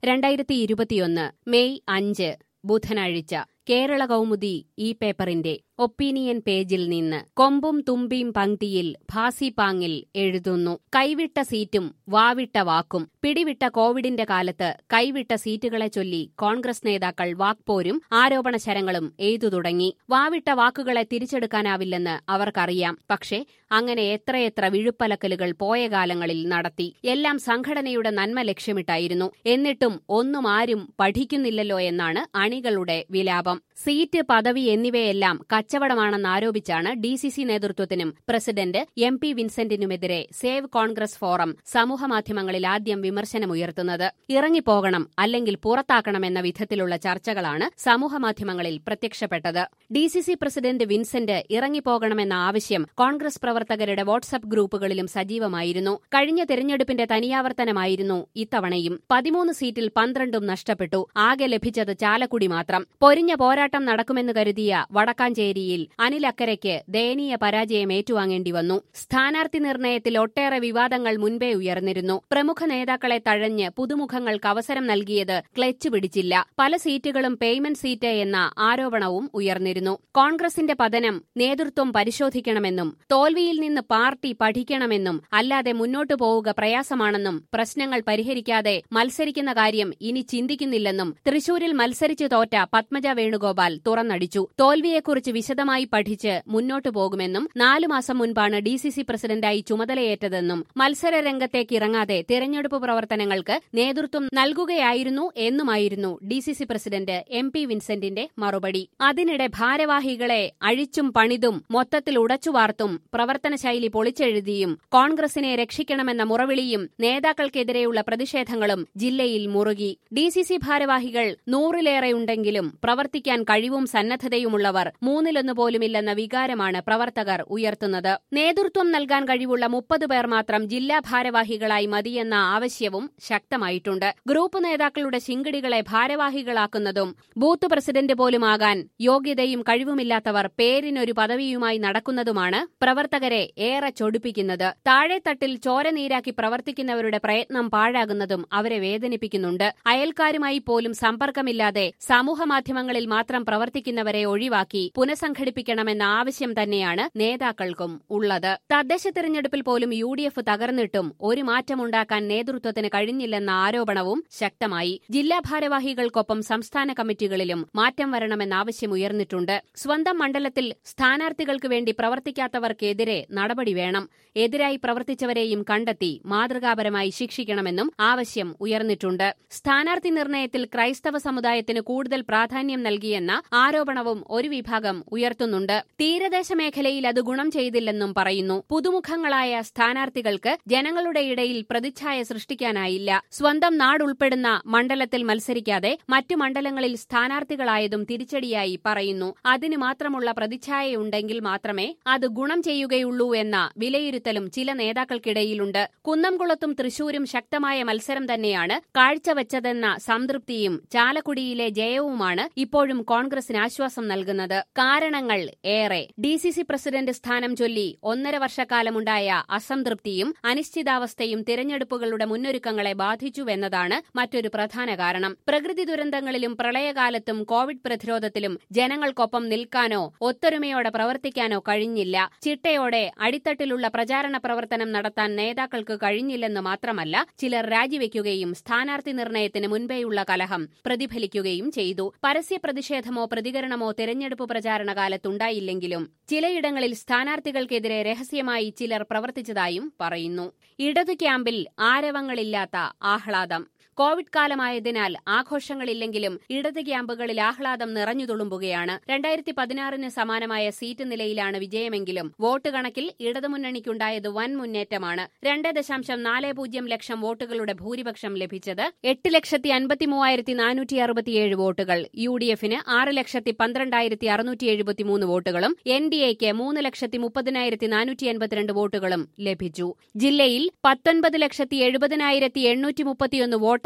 രണ്ടായിരത്തി ഇരുപത്തിയൊന്ന് മെയ് അഞ്ച് ബുധനാഴ്ച കേരള കൗമുദി ഈ പേപ്പറിന്റെ ഒപ്പീനിയൻ പേജിൽ നിന്ന് കൊമ്പും തുമ്പിയും പങ്ക്തിയിൽ ഭാസിപാങ്ങിൽ എഴുതുന്നു കൈവിട്ട സീറ്റും വാവിട്ട വാക്കും പിടിവിട്ട കോവിഡിന്റെ കാലത്ത് കൈവിട്ട സീറ്റുകളെ ചൊല്ലി കോൺഗ്രസ് നേതാക്കൾ വാക്പോരും ആരോപണ ശരങ്ങളും എയ്തു തുടങ്ങി വാവിട്ട വാക്കുകളെ തിരിച്ചെടുക്കാനാവില്ലെന്ന് അവർക്കറിയാം പക്ഷേ അങ്ങനെ എത്രയെത്ര വിഴുപ്പലക്കലുകൾ പോയ കാലങ്ങളിൽ നടത്തി എല്ലാം സംഘടനയുടെ നന്മ ലക്ഷ്യമിട്ടായിരുന്നു എന്നിട്ടും ഒന്നും ആരും പഠിക്കുന്നില്ലല്ലോ എന്നാണ് അണികളുടെ വിലാപം സീറ്റ് പദവി എന്നിവയെല്ലാം കച്ചവടമാണെന്നാരോപിച്ചാണ് ഡി സി സി നേതൃത്വത്തിനും പ്രസിഡന്റ് എം പി വിൻസെന്റിനുമെതിരെ സേവ് കോൺഗ്രസ് ഫോറം സമൂഹമാധ്യമങ്ങളിൽ ആദ്യം വിമർശനമുയർത്തുന്നത് ഇറങ്ങിപ്പോകണം അല്ലെങ്കിൽ പുറത്താക്കണമെന്ന വിധത്തിലുള്ള ചർച്ചകളാണ് സമൂഹമാധ്യമങ്ങളിൽ പ്രത്യക്ഷപ്പെട്ടത് D C C president Vincent ഇറങ്ങിപ്പോകണമെന്ന ആവശ്യം കോൺഗ്രസ് പ്രവർത്തകരുടെ വാട്സ്ആപ്പ് ഗ്രൂപ്പുകളിലും സജീവമായിരുന്നു കഴിഞ്ഞ തെരഞ്ഞെടുപ്പിന്റെ തനിയാവർത്തനമായിരുന്നു ഇത്തവണയും പതിമൂന്ന് സീറ്റിൽ പന്ത്രണ്ടും നഷ്ടപ്പെട്ടു ആകെ ലഭിച്ചത് ചാലക്കുടി മാത്രം പൊരിഞ്ഞ പോരാട്ടം നടക്കുമെന്ന് കരുതിയ വടക്കാഞ്ചേരിയിൽ അനിലക്കരയ്ക്ക് ദയനീയ പരാജയം ഏറ്റുവാങ്ങേണ്ടി വന്നു സ്ഥാനാർത്ഥി നിർണയത്തിൽ ഒട്ടേറെ വിവാദങ്ങൾ മുൻപേ ഉയർന്നിരുന്നു പ്രമുഖ നേതാക്കളെ തഴഞ്ഞ് പുതുമുഖങ്ങൾക്ക് അവസരം നൽകിയത് ക്ലച്ച് പിടിച്ചില്ല പല സീറ്റുകളും പേയ്മെന്റ് സീറ്റ് എന്ന ആരോപണവും ഉയർന്നിരുന്നു കോൺഗ്രസിന്റെ പതനം നേതൃത്വം പരിശോധിക്കണമെന്നും തോൽവിയിൽ നിന്ന് പാർട്ടി പഠിക്കണമെന്നും അല്ലാതെ മുന്നോട്ടു പോവുക പ്രയാസമാണെന്നും പ്രശ്നങ്ങൾ പരിഹരിക്കാതെ മത്സരിക്കുന്ന കാര്യം ഇനി ചിന്തിക്കുന്നില്ലെന്നും തൃശൂരിൽ മത്സരിച്ചു തോറ്റ പത്മജ വേണുഗോപാൽ തുറന്നടിച്ചു തോൽവിയെക്കുറിച്ച് വിശദമായി പഠിച്ച് മുന്നോട്ടു പോകുമെന്നും നാലു മാസം മുൻപാണ് ഡി സി സി പ്രസിഡന്റായി ചുമതലയേറ്റതെന്നും മത്സര രംഗത്തേക്ക് ഇറങ്ങാതെ തിരഞ്ഞെടുപ്പ് പ്രവർത്തനങ്ങൾക്ക് നേതൃത്വം നൽകുകയായിരുന്നു എന്നുമായിരുന്നു D C C president M P വിൻസെന്റിന്റെ മറുപടി അതിനിടെ ഭാരവാഹികളെ അഴിച്ചും പണിതും മൊത്തത്തിൽ ഉടച്ചുവാർത്തും പ്രവർത്തന ശൈലി പൊളിച്ചെഴുതിയും കോൺഗ്രസിനെ രക്ഷിക്കണമെന്ന മുറവിളിയും നേതാക്കൾക്കെതിരെയുള്ള പ്രതിഷേധങ്ങളും ജില്ലയിൽ മുറുകി ഡി സി സി ഭാരവാഹികൾ നൂറിലേറെയുണ്ടെങ്കിലും പ്രവർത്തിക്കാൻ കഴിവും സന്നദ്ധതയുമുള്ളവർ മൂന്നിലൊന്നു പോലുമില്ലെന്ന വികാരമാണ് പ്രവർത്തകർ ഉയർത്തുന്നത് നേതൃത്വം നൽകാൻ കഴിവുള്ള മുപ്പത് പേർ മാത്രം ജില്ലാ ഭാരവാഹികളായി മതിയെന്ന ആവശ്യവും ശക്തമായിട്ടുണ്ട് ഗ്രൂപ്പ് നേതാക്കളുടെ ശിങ്കിടികളെ ഭാരവാഹികളാക്കുന്നതും ബൂത്ത് പ്രസിഡന്റ് പോലുമാകാൻ യോഗ്യതയും കഴിവുമില്ലാത്തവർ പേരിനൊരു പദവിയുമായി നടക്കുന്നതുമാണ് പ്രവർത്തകരെ ഏറെ ചൊടിപ്പിക്കുന്നത് താഴെത്തട്ടിൽ ചോര നീരാക്കി പ്രവർത്തിക്കുന്നവരുടെ പ്രയത്നം പാഴാകുന്നതും അവരെ വേദനിപ്പിക്കുന്നുണ്ട് അയൽക്കാരുമായി പോലും സമ്പർക്കമില്ലാതെ സമൂഹമാധ്യമങ്ങളിൽ മാത്രം പ്രവർത്തിക്കുന്നവരെ ഒഴിവാക്കി പുനഃസംഘടിപ്പിക്കണമെന്ന ആവശ്യം തന്നെയാണ് നേതാക്കൾക്കും ഉള്ളത് തദ്ദേശ തെരഞ്ഞെടുപ്പിൽ പോലും യു ഡി എഫ് തകർന്നിട്ടും ഒരു മാറ്റമുണ്ടാക്കാൻ നേതൃത്വത്തിന് കഴിഞ്ഞില്ലെന്ന ആരോപണവും ശക്തമായി ജില്ലാ ഭാരവാഹികൾക്കൊപ്പം സംസ്ഥാന കമ്മിറ്റികളിലും മാറ്റം വരണമെന്ന ആവശ്യം ഉയർന്നിട്ടുണ്ട് സ്വന്തം മണ്ഡലത്തിൽ സ്ഥാനാർത്ഥികൾക്ക് വേണ്ടി പ്രവർത്തിക്കാത്തവർക്കെതിരെ നടപടി വേണം എതിരായി പ്രവർത്തിച്ചവരെയും കണ്ടെത്തി മാതൃകാപരമായി ശിക്ഷിക്കണമെന്നും ആവശ്യം ഉയർന്നിട്ടുണ്ട് സ്ഥാനാർത്ഥി നിർണയത്തിൽ ക്രൈസ്തവ സമുദായത്തിന് കൂടുതൽ പ്രാധാന്യം നൽകിയെന്ന ആരോപണവും ഒരു വിഭാഗം ഉയർത്തുന്നുണ്ട് തീരദേശ മേഖലയിൽ അത് ഗുണം ചെയ്തില്ലെന്നും പറയുന്നു പുതുമുഖങ്ങളായ സ്ഥാനാർത്ഥികൾക്ക് ജനങ്ങളുടെ ഇടയിൽ പ്രതിച്ഛായ സൃഷ്ടിക്കാനായില്ല സ്വന്തം നാടുൾപ്പെടുന്ന മണ്ഡലത്തിൽ മത്സരിക്കാതെ മറ്റു മണ്ഡലങ്ങളിൽ സ്ഥാനാർത്ഥികളായതും തിരിച്ചടിയായി പറയുന്നു അതിന് മാത്രമുള്ള പ്രതിച്ഛായയുണ്ടെങ്കിൽ മാത്രമേ അത് ഗുണം ചെയ്യുകയുള്ളൂ എന്ന വിലയിരുത്തലും ചില നേതാക്കൾക്കിടയിലുണ്ട് കുന്നംകുളത്തും തൃശൂരും ശക്തമായ മത്സരം തന്നെയാണ് കാഴ്ചവെച്ചതെന്ന സംതൃപ്തിയും ചാലക്കുടിയിലെ ജയവുമാണ് ഇപ്പോഴും കോൺഗ്രസിന് ആശ്വാസം നൽകുന്നത് കാരണങ്ങൾ ഏറെ ഡി സി സി പ്രസിഡന്റ് സ്ഥാനം ചൊല്ലി ഒന്നര വർഷക്കാലമുണ്ടായ അസംതൃപ്തിയും അനിശ്ചിതാവസ്ഥയും തിരഞ്ഞെടുപ്പുകളുടെ മുന്നൊരുക്കങ്ങളെ ബാധിച്ചുവെന്നതാണ് മറ്റൊരു പ്രധാന കാരണം പ്രകൃതി ദുരന്തങ്ങളിലും പ്രളയകാലത്തും കോവിഡ് പ്രതിരോധത്തിലും ജനങ്ങൾക്കൊപ്പം നിൽക്കാനോ ഒത്തൊരുമയോടെ പ്രവർത്തിക്കാനോ കഴിഞ്ഞില്ല ചിട്ടയോടെ അടിത്തട്ടിലുള്ള പ്രചാരണ പ്രവർത്തനം നടത്താൻ നേതാക്കൾക്ക് കഴിഞ്ഞില്ലെന്ന് മാത്രമല്ല ചിലർ രാജിവെക്കുകയും സ്ഥാനാർത്ഥി നിർണയത്തിന് മുൻപേയുള്ള കലഹം പ്രതിഫലിക്കുകയും ചെയ്തു പരസ്യ പ്രതിഷേധമോ പ്രതികരണമോ തെരഞ്ഞെടുപ്പ് പ്രചാരണ കാലത്തുണ്ടായില്ലെങ്കിലും ചിലയിടങ്ങളിൽ സ്ഥാനാർത്ഥികൾക്കെതിരെ രഹസ്യമായി ചിലർ പ്രവർത്തിച്ചതായും പറയുന്നു ഇടതു ക്യാമ്പിൽ ആരവങ്ങളില്ലാത്ത ആഹ്ലാദം കോവിഡ് കാലമായതിനാൽ ആഘോഷങ്ങളില്ലെങ്കിലും ഇടത് ക്യാമ്പുകളിൽ ആഹ്ലാദം നിറഞ്ഞു തുളുമ്പുകയാണ് രണ്ടായിരത്തി പതിനാറിന് സമാനമായ സീറ്റ് നിലയിലാണ് വിജയമെങ്കിലും വോട്ട് കണക്കിൽ ഇടതുമുന്നണിക്കുണ്ടായത് വൻ മുന്നേറ്റമാണ് രണ്ട് ദശാംശം നാല് പൂജ്യം ലക്ഷം വോട്ടുകളുടെ ഭൂരിപക്ഷം ലഭിച്ചത് എട്ട് ലക്ഷത്തി അൻപത്തി മൂവായിരത്തി നാനൂറ്റി അറുപത്തിയേഴ് വോട്ടുകൾ യു ഡി എഫിന് ആറ് ലക്ഷത്തി പന്ത്രണ്ടായിരത്തി അറുന്നൂറ്റി എഴുപത്തിമൂന്ന് വോട്ടുകളും എൻ ഡി എക്ക് മൂന്ന് ലക്ഷത്തി മുപ്പതിനായിരത്തി നാനൂറ്റി എൺപത്തിരണ്ട് വോട്ടുകളും ലഭിച്ചു ജില്ലയിൽ പത്തൊൻപത് ലക്ഷത്തി എഴുപതിനായിരത്തി എണ്ണൂറ്റി മുപ്പത്തിയൊന്ന് വോട്ടാണ്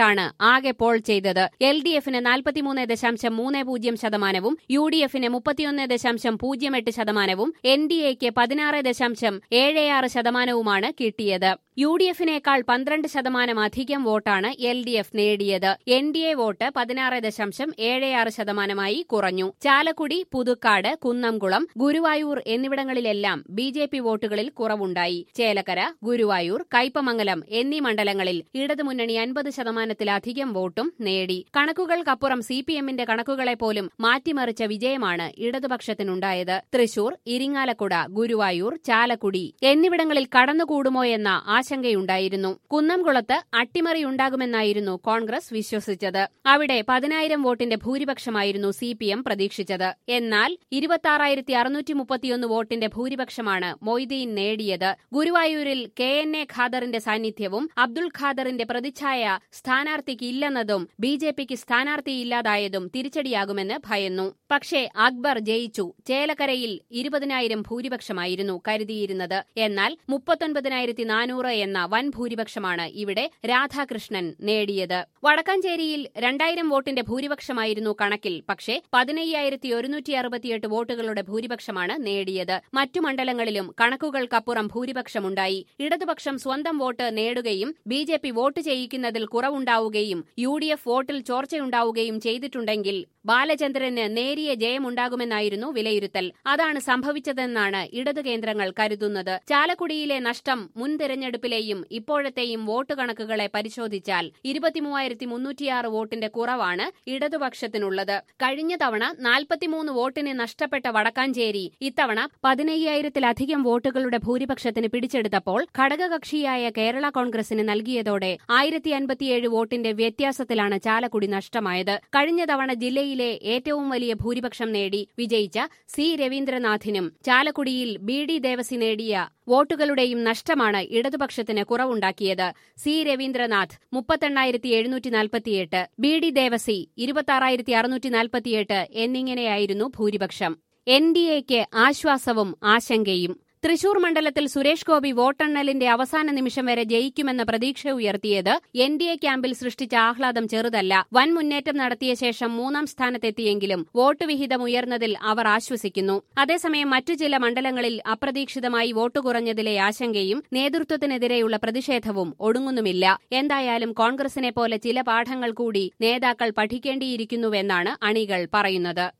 വോട്ടാണ് ആകെ പോൾ ചെയ്തത് എൽ ഡി എഫിന് നാൽപ്പത്തിമൂന്ന് ദശാംശം മൂന്ന് പൂജ്യം ശതമാനവും യു ഡി എഫിന് മുപ്പത്തിയൊന്ന് ദശാംശം പൂജ്യം എട്ട് ശതമാനവും എൻ ഡി എക്ക് പതിനാറ് ദശാംശം ഏഴ് ആറ് ശതമാനവുമാണ് കിട്ടിയത് യു ഡി എഫിനേക്കാൾ പന്ത്രണ്ട് ശതമാനം അധികം വോട്ടാണ് എൽ ഡി എഫ് നേടിയത് എൻ ഡി എ വോട്ട് പതിനാറ് ദശാംശം ഏഴ് ആറ് ശതമാനമായി കുറഞ്ഞു ചാലക്കുടി പുതുക്കാട് കുന്നംകുളം ഗുരുവായൂർ എന്നിവിടങ്ങളിലെല്ലാം ബി ജെ പി വോട്ടുകളിൽ കുറവുണ്ടായി ചേലക്കര ഗുരുവായൂർ കയ്പമംഗലം എന്നീ മണ്ഡലങ്ങളിൽ ഇടതുമുന്നണി അൻപത് ശതമാനത്തിലധികം വോട്ടും നേടി കണക്കുകൾക്കപ്പുറം സി പി എമ്മിന്റെ കണക്കുകളെ പോലും മാറ്റിമറിച്ച വിജയമാണ് ഇടതുപക്ഷത്തിനുണ്ടായത് തൃശൂർ ഇരിങ്ങാലക്കുട ഗുരുവായൂർ ചാലക്കുടി എന്നിവിടങ്ങളിൽ കടന്നുകൂടുമോ എന്ന ആശങ്കയുണ്ടായിരുന്നു കുന്നംകുളത്ത് അട്ടിമറിയുണ്ടാകുമെന്നായിരുന്നു കോൺഗ്രസ് വിശ്വസിച്ചത് അവിടെ പതിനായിരം വോട്ടിന്റെ ഭൂരിപക്ഷമായിരുന്നു സി പി എം പ്രതീക്ഷിച്ചത് എന്നാൽ ഇരുപത്തി അറുന്നൂറ്റി മുപ്പത്തിയൊന്ന് വോട്ടിന്റെ ഭൂരിപക്ഷമാണ് മൊയ്തീൻ നേടിയത് ഗുരുവായൂരിൽ കെ എൻ എ ഖാദറിന്റെ സാന്നിധ്യവും അബ്ദുൾ ഖാദറിന്റെ പ്രതിച്ഛായ സ്ഥാനാർത്ഥിക്ക് ഇല്ലെന്നതും ബി ജെ പിക്ക് സ്ഥാനാർത്ഥിയില്ലാതായതും തിരിച്ചടിയാകുമെന്ന് ഭയന്നു പക്ഷേ അക്ബർ ജയിച്ചു ചേലക്കരയിൽ ഇരുപതിനായിരം ഭൂരിപക്ഷമായിരുന്നു കരുതിയിരുന്നത് എന്നാൽ മുപ്പത്തൊൻപതിനായിരത്തി നാനൂറ് എന്ന വൻ ഭൂരിപക്ഷമാണ് ഇവിടെ രാധാകൃഷ്ണൻ നേടിയത് വടക്കാഞ്ചേരിയിൽ രണ്ടായിരം വോട്ടിന്റെ ഭൂരിപക്ഷമായിരുന്നു കണക്കിൽ പക്ഷേ പതിനയ്യായിരത്തി ഒരുന്നൂറ്റി അറുപത്തിയെട്ട് വോട്ടുകളുടെ ഭൂരിപക്ഷമാണ് നേടിയത് മറ്റു മണ്ഡലങ്ങളിലും കണക്കുകൾക്കപ്പുറം ഭൂരിപക്ഷമുണ്ടായി ഇടതുപക്ഷം സ്വന്തം വോട്ട് നേടുകയും ബി ജെ പി വോട്ട് ചെയ്യിക്കുന്നതിൽ കുറവുണ്ടാവുകയും യു ഡി എഫ് വോട്ടിൽ ചോർച്ചയുണ്ടാവുകയും ചെയ്തിട്ടുണ്ടെങ്കിൽ ബാലചന്ദ്രന് നേരിയ ജയമുണ്ടാകുമെന്നായിരുന്നു വിലയിരുത്തൽ അതാണ് സംഭവിച്ചതെന്നാണ് ഇടതു കേന്ദ്രങ്ങൾ കരുതുന്നത് ചാലക്കുടിയിലെ നഷ്ടം മുൻ തെരഞ്ഞെടുപ്പിലെയും ഇപ്പോഴത്തെയും വോട്ട് കണക്കുകളെ പരിശോധിച്ചാൽ ഇരുപത്തിമൂവായിരത്തി മുന്നൂറ്റിയാറ് വോട്ടിന്റെ കുറവാണ് ഇടതുപക്ഷത്തിനുള്ളത് കഴിഞ്ഞ തവണ നാൽപ്പത്തിമൂന്ന് വോട്ടിന് നഷ്ടപ്പെട്ട വടക്കാഞ്ചേരി ഇത്തവണ പതിനയ്യായിരത്തിലധികം വോട്ടുകളുടെ ഭൂരിപക്ഷത്തിന് പിടിച്ചെടുത്തപ്പോൾ ഘടകകക്ഷിയായ കേരള കോൺഗ്രസിന് നൽകിയതോടെ ആയിരത്തി അൻപത്തിയേഴ് വോട്ടിന്റെ വ്യത്യാസത്തിലാണ് ചാലക്കുടി നഷ്ടമായത് കഴിഞ്ഞ തവണ ജില്ലയിലെ ഏറ്റവും വലിയ ഭൂരിപക്ഷം നേടി വിജയിച്ച സി രവീന്ദ്രനാഥിനും ചാലക്കുടിയിൽ ബി ഡി ദേവസി നേടിയ വോട്ടുകളുടെയും നഷ്ടമാണ് ഇടതുപക്ഷത്തിന് കുറവുണ്ടാക്കിയത് സി രവീന്ദ്രനാഥ് മുപ്പത്തെണ്ണായിരത്തി എഴുന്നൂറ്റി നാൽപ്പത്തിയെട്ട് ബി ഡി ദേവസി ഇരുപത്തി അറുന്നൂറ്റി നാൽപ്പത്തിയെട്ട് എന്നിങ്ങനെയായിരുന്നു ഭൂരിപക്ഷം എൻ ഡി എക്ക് ആശ്വാസവും ആശങ്കയും തൃശൂർ മണ്ഡലത്തിൽ സുരേഷ് ഗോപി വോട്ടെണ്ണലിന്റെ അവസാന നിമിഷം വരെ ജയിക്കുമെന്ന പ്രതീക്ഷ ഉയർത്തിയത് എൻ ഡി എ ക്യാമ്പിൽ സൃഷ്ടിച്ച ആഹ്ലാദം ചെറുതല്ല വൻ മുന്നേറ്റം നടത്തിയ ശേഷം മൂന്നാം സ്ഥാനത്തെത്തിയെങ്കിലും വോട്ട് വിഹിതം ഉയർന്നതിൽ അവർ ആശ്വസിക്കുന്നു അതേസമയം മറ്റു ചില മണ്ഡലങ്ങളിൽ അപ്രതീക്ഷിതമായി വോട്ട് കുറഞ്ഞതിലെ ആശങ്കയും നേതൃത്വത്തിനെതിരെയുള്ള പ്രതിഷേധവും ഒടുങ്ങുന്നുമില്ല എന്തായാലും കോൺഗ്രസിനെ പോലെ ചില പാഠങ്ങൾ കൂടി നേതാക്കൾ പഠിക്കേണ്ടിയിരിക്കുന്നുവെന്നാണ് അണികൾ പറയുന്നത്